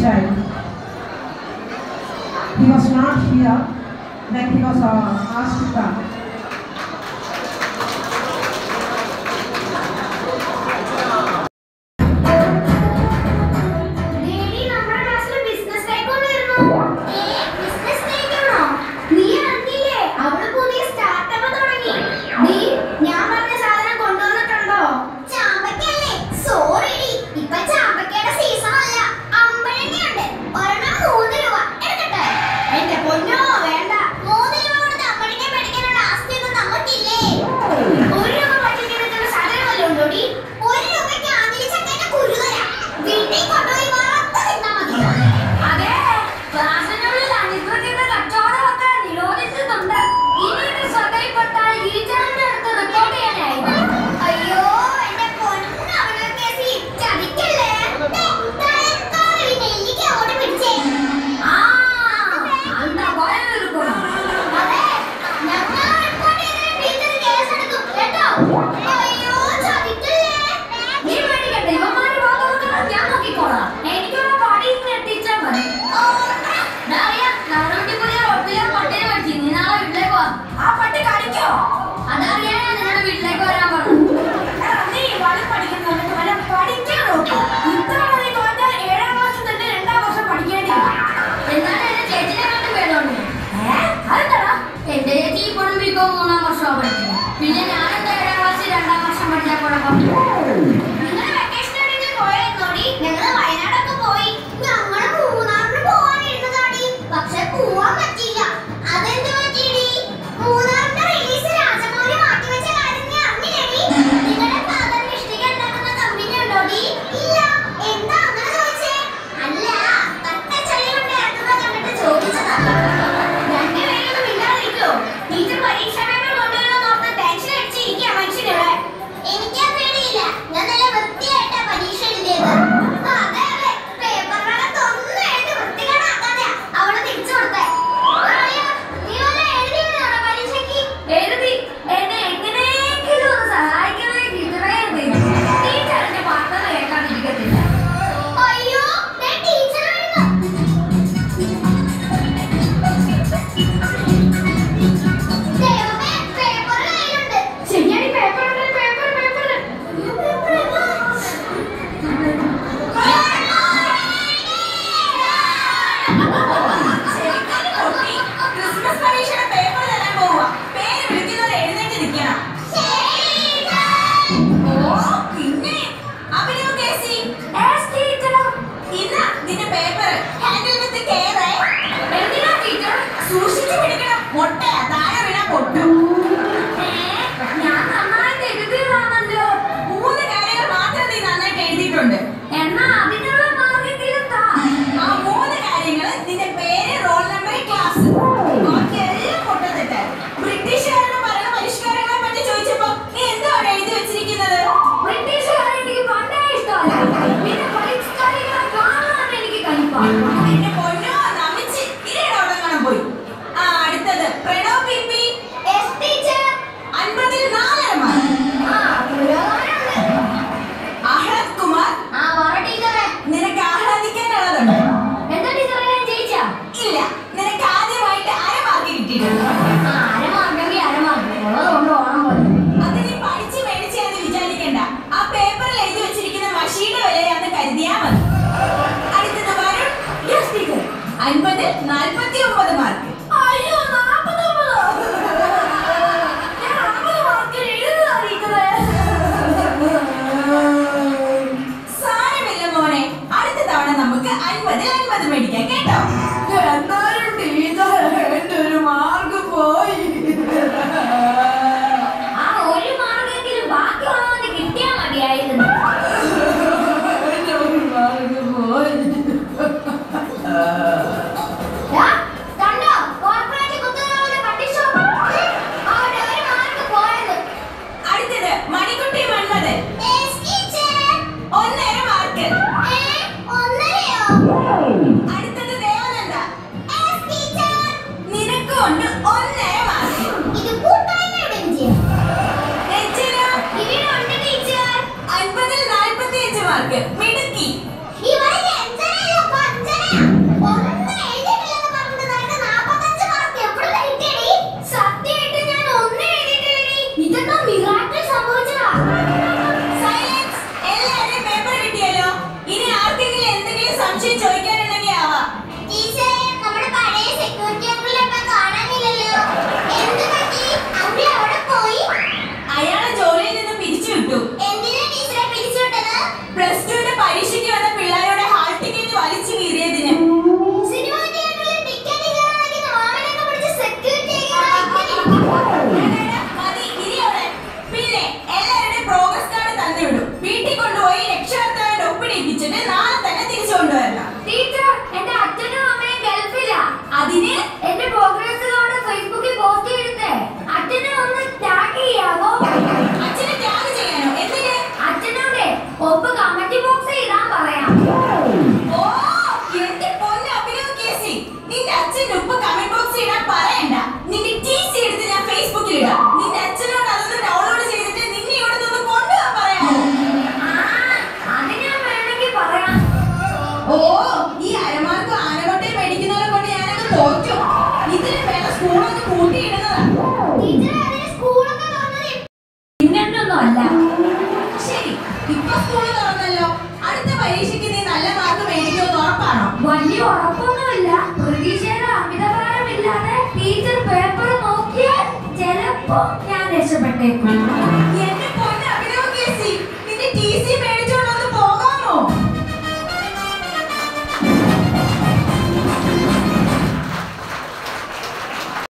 child. He was not here when he was uh, asked to come. ദേടി, നമ്മുടെ ക്ലാസ്സില് business takeover ആയിരുന്നു. ഏ, business takeover ഓ? നീ അറിഞ്ഞില്ലേ? അവള് പുതിയ startup തുടങ്ങി. ഡീ, ഞാൻ പറഞ്ഞ സാധനം കൊണ്ടുവന്നിട്ടുണ്ടോ? ചാമ്പക്കയല്ലേ? Sorry ഡീ, ഇപ്പൊ ചാമ്പക്കയുടെ season അല്ല. അമ്പഴങ്ങയുണ്ട്. ഒരെണ്ണം മൂന്ന് രൂപ. എടുക്കട്ടെ? എന്റെ പൊന്നോ, വേണ്ട. മൂന്ന് രൂപ കൊടുത്ത് അമ്പഴങ്ങ മേടിക്കാനുള്ള ആസ്തിയൊന്നും നമുക്കില്ലേ? ഒരു രൂപ പട്ടിണി കിടക്കുന്ന സാധനം വല്ലതും ഉണ്ടോടി? ഒരു രൂപയ്ക്ക് ആഞ്ഞിലി ചക്കേന്റെ കുരു തരാം. വീട്ടിൽ കൊണ്ടുപോയി വറുത്ത് തിന്നാ മതി. അതെ ക്ലാസ്സിനുള്ളിൽ അനുഗ്രഹിക്കുന്ന കച്ചവടമൊക്കെ നിരോധിച്ചിട്ടുണ്ട് ഇനി ഇത് ശ്രദ്ധയിൽപ്പെട്ടാൽ ടീച്ചറിന്റെ അടുത്ത് റിപ്പോർട്ട് ചെയ്യാനായിരുന്നു അയ്യോ, എന്റെ പൊന്ന് അവളൊക്കെ ചതിക്കല്ലേ? ദേ, തലക്കാണ് ഈ നെല്ലിക്ക അങ്ങോട്ട് പിടിച്ചേ. ആ അന്ത ഭയം എടുക്കണം അതെ, ഞങ്ങൾ report ചെയ്തതിന് ടീച്ചർ കേസെടുക്കും, കേട്ടോ? അയ്യോ, ചതിക്കല്ലേ? നീ പേടിക്കട്ടെ ഇവന്മാര് പോകുന്നത് ഞാൻ നോക്കിക്കോളാം എനിക്കുള്ള പടി ഇങ്ങ് എത്തിച്ചാൽ മതി ദാ അറിയാം, നമ്മുടെ വീട്ടിൽ പുതിയ റോട്ടിലെ പട്ടിനെ മേടിച്ചു നീ നാളെ വീട്ടിലേക്ക് വാ ആ പട്ടി കടിക്കോ അതറിയാൻ ഞാൻ നിങ്ങളുടെ വീട്ടിലേക്ക് വരാൻ പറഞ്ഞു എടാ, നീ വഴി പഠിക്കുന്നുണ്ടെങ്കിൽ വല്ല പഠിക്കാൻ നോക്ക്. ഇത്ര മതി തോറ്റാൽ ഏഴാം ക്ലാസ്സിൽ തന്നെ രണ്ടാം വർഷം പഠിക്കേണ്ടി വരും. എന്നാലും എന്റെ ചേച്ചിനെ കണ്ട് ഭേദമുണ്ട്. ഏ? അതെന്താടാ? എന്റെ ചേച്ചി ഇപ്പോഴും ബികോം മൂന്നാം വർഷമാണ് പഠിക്കുന്നത് പിന്നെ ഞാനെന്താ ഏഴാം ക്ലാസ്സിൽ രണ്ടാം വർഷം പഠിച്ചാൽ കുഴപ്പം നിങ്ങള് vacation എവിടെയെങ്കിലും പോയിരുന്നോടി? ഞങ്ങള് വയനാടൊക്കെ പോയി. ഞങ്ങള് മൂന്നാറിന് പോവാനിരുന്നതാടി. പക്ഷെ പോവാൻ പറ്റിയില്ല. അതെന്ത് പറ്റിയെടി? മൂന്നാറിന്റെ release രാജമൗലി മാറ്റിവെച്ച കാര്യം നീ അറിഞ്ഞില്ലേടി? നിങ്ങളുടെ father ഇഷ്ടിക ഉണ്ടാക്കുന്ന company ഉണ്ടോടി? ഇല്ല. എന്താ അങ്ങനെ ചോദിച്ചേ? അല്ല, തട്ടച്ചളി കൊണ്ട് ഇറക്കുന്നത് കണ്ടിട്ട് ചോദിച്ചതാ. രണ്ടുപേരും ഒന്ന് മിണ്ടാതിരിക്കോ? ടീച്ചർ പരീക്ഷാ പേപ്പർ കൊണ്ടുവരുമെന്ന് ഓർത്ത് ടെൻഷൻ അടിച്ചിരിക്കാ മനുഷ്യനിവിടെ. എനിക്കാ പേടിയില്ല. ഞാൻ നല്ല വൃത്തിയായിട്ടാ പരീക്ഷ എഴുതിയത്. ആ, അതെ, അതെ. പേപ്പറിനകത്ത് ഒന്നും എഴുതി വൃത്തികേടാക്കാതെയാ അവള് തിരിച്ചു കൊടുത്തേ. അറിയാ, നീ വല്ലതും എഴുതിയിരുന്നോടാ പരീക്ഷയ്ക്ക്? എഴുതി എന്നെ എങ്ങനെയെങ്കിലും ഒന്ന് സഹായിക്കണേ ടീച്ചറേ എന്ന്. ടീച്ചർ എന്റെ പറഞ്ഞത് കേൾക്കാതിരിക്കത്തില്ല അയ്യോ, ദേ ടീച്ചർ വരുന്നു. ദൈവമേ, പേപ്പർ കയ്യിലുണ്ട്. ശരിയാണ് പേപ്പർ പേപ്പർ പേപ്പർ അയ്യോ, പേപ്പർ എവിടാ? ക്രിസ്മസ് പരീക്ഷയുടെ പേപ്പർ തരാൻ പോവുക പേര് വിളിക്കുന്നത് എഴുന്നേറ്റ് നിൽക്കണം ഓ പിന്നെ അഭിനവ് കേസി Yes, teacher. ഇന്ന് നിന്റെ പേപ്പർ ഹാൻഡിൽ വിത്ത് കെയർ എന്തിനാ ടീച്ചർ സൂക്ഷിച്ചു പിടിക്കണം മുട്ടയാ താഴെ വീണാ പൊട്ടും ഞാൻ നന്നായിട്ട് എഴുതിയതാണല്ലോ മൂന്ന് കാര്യങ്ങൾ മാത്രം നീ നന്നായിട്ട് എഴുതിയിട്ടുണ്ട് എന്നാ അതിനുള്ള മാർഗെങ്കിലും താ ആ മൂന്ന് കാര്യങ്ങൾ നിന്റെ പേര് റോൾ നമ്പർ ക്ലാസ് ബാക്കി എല്ലാം പൊട്ടത്തിട്ട് ബ്രിട്ടീഷുകാരുടെ ഭരണ പരിഷ്കാരങ്ങളെ പറ്റി ചോദിച്ചപ്പോ നീ എന്താണ് എഴുതി വെച്ചിരിക്കുന്നത് ബ്രിട്ടീഷുകാരെ എനിക്ക് പണ്ടേ ഇഷ്ടമല്ല പിന്നെ പരിഷ്കാരികളെ കാണാൻ എനിക്ക് കലിപ്പാണ് എന്റെ പൊന്നോ നമിച്ച് ഇരയുടെ അവിടെ കാണാൻ പോയി ആ അടുത്തത് Pranav P P Yes, teacher. അൻപതിൽ നാലര മാർക്ക് ആ, പുരോഗമനമുണ്ട്. ആഹ്ലാദ് കുമാർ ആ പറ ടീച്ചറെ നിനക്ക് ആഹ്ലാദിക്കാനുള്ളതുണ്ട് എന്താ ടീച്ചറെ ഞാൻ ജയിച്ചാ ഇല്ല നിനക്ക് ആദ്യമായിട്ട് അര മാർക്ക് കിട്ടിയിട്ടുണ്ട് ആ അരമാർക്കെങ്കിൽ അരമാർക്ക് ഉള്ളതുകൊണ്ട് ഓണം പോലെ അത് നീ പഠിച്ച് മേടിച്ചാന്ന് വിചാരിക്കണ്ട ആ പേപ്പറിൽ എഴുതി വെച്ചിരിക്കുന്ന മഷിയുടെ വിലയാന്ന് കരുതിയാ മതി അടുത്തത് വരുൺ യെസ് ടീച്ചർ അൻപതിൽ നാൽപ്പത്തി ഒമ്പത് മാർക്ക് അയ്യോ നാപ്പത്തൊമ്പതോ ഞാൻ അമ്പത് മാർക്കിന് എഴുതുക ടീച്ചറെ സാരമില്ല മോനെ അടുത്ത തവണ നമുക്ക് അൻപതിൽ അൻപത് മേടിക്കാം കേട്ടോ എന്നാലും ടീച്ചർ എന്റെ ഒരു മാർക്ക് പോയി ആ ഒരു മാർക്കെങ്കിലും ബാക്കിയുള്ളവന് കിട്ടിയാ മതിയായിരുന്നു ദാ, കണ്ടോ? കോർപ്പറേറ്റ് കുത്തുന്നവരുടെ പട്ടിഷോ? അവിടെ ഒരു മാർക്ക് പോയത്. അടുത്തത് മണിക്കുട്ടി മന്മഥൻ Yes, teacher. ഒന്നര മാർക്ക് ഏ, ഒന്നരയോ? അടുത്തത് ദേവനന്ദ Yes, teacher. നിനക്കും ഉണ്ട് ഒന്നര മാർക്ക് ഇത് കൂട്ടായ്മയുടെ വിജയം. രചന ഇവിടെ ഉണ്ട് ടീച്ചർ. അൻപതിൽ നാൽപ്പത്തി അഞ്ച് മാർക്ക് മിടുക്കി ഇവർക്ക് അഞ്ചരയോ പഞ്ചരയോ അരമാർക്കും ആനവട്ടയും മേടിക്കുന്നവരെ കൊണ്ട് ഞാനങ്ങ് തോറ്റു ഇതിന് വേറെ സ്കൂളൊന്ന് കൂട്ടിയിടുന്നതാ ടീച്ചറെ അതിന് സ്കൂളൊക്കെ തുറന്നത് ഇങ്ങനൊന്നും അല്ല ശരി ഇപ്പൊ സ്കൂൾ തുറന്നല്ലോ അടുത്ത പരീക്ഷയ്ക്ക് നീ നല്ല മാർക്ക് മേടിക്കുമെന്ന് ഉറപ്പാണോ വലിയ ഉറപ്പൊന്നുമില്ല പ്രതീക്ഷയുടെ അമിതഭാരമില്ലാതെ ടീച്ചർ പേപ്പർ നോക്കിയാൽ ചിലപ്പോ ഞാൻ രക്ഷപ്പെട്ടേക്കും എന്റെ പൊന്നെ അഭിനവ് കേസി നിന്റെ ടി സി മേടിച്ചു